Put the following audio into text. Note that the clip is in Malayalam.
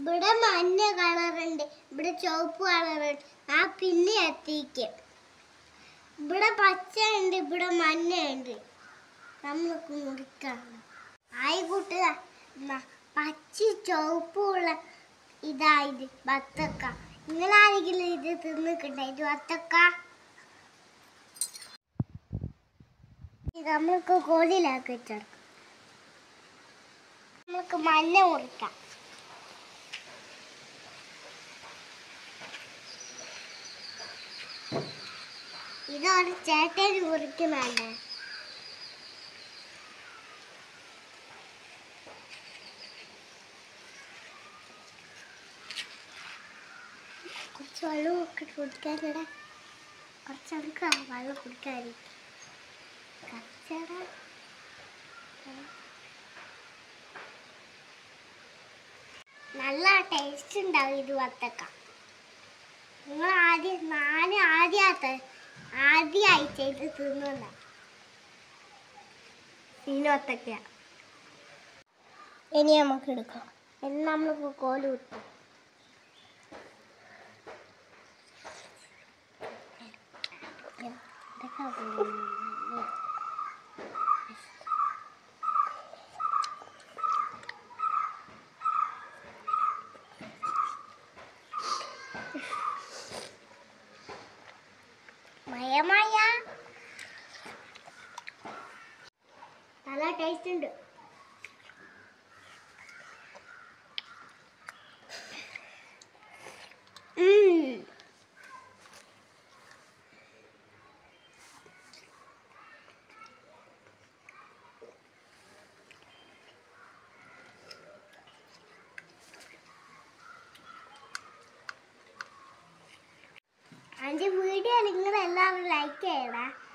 ഇവിടെ മഞ്ഞ കളറുണ്ട് ഇവിടെ ചുവപ്പ് കളറുണ്ട് ആ പിന്നെ എത്തിക്കും ഇവിടെ പച്ച ഉണ്ട് ഇവിടെ മഞ്ഞ ഉണ്ട് നമ്മൾക്ക് മുറിക്കാം ആയി കൂട്ടുക പച്ച ചുവപ്പുള്ള ഇതായത് ബത്തക്ക നിങ്ങളാരെങ്കിലും ഇത് തിന്നിക്കട്ടെ ഇത് ബത്തക്ക ഇത് നമ്മൾക്ക് കോലിലാക്കി വെച്ചെടുക്കാം നമ്മൾക്ക് മഞ്ഞ മുറിക്കാം ഇതാണ് ചേട്ടന് മുറിക്കുന്നതല്ലേ കുറച്ച് വെള്ളം ഒക്കെ കുടിക്കാനിട കുറച്ച് നമുക്ക് വെള്ളം കുടിക്കാതിരിക്കും കച്ചട നല്ല ടേസ്റ്റ് ഉണ്ടാവും ഇത് വത്തക്ക നിങ്ങൾ ആദ്യം ഞാൻ ആദ്യമാത്ത ആദ്യമായിട്ട് ഇത് തിന്നുന്ന സീന വത്തക്ക ഇനി നമുക്ക് എടുക്കാം ഇനി നമ്മൾക്ക് കോല് കിട്ടും മയമായ നല്ല ടേസ്റ്റ് ഉണ്ട് ഉം. എൻ്റെ വീഡിയോ നിങ്ങൾ എല്ലാവരും ലൈക്ക് ചെയ്യണേ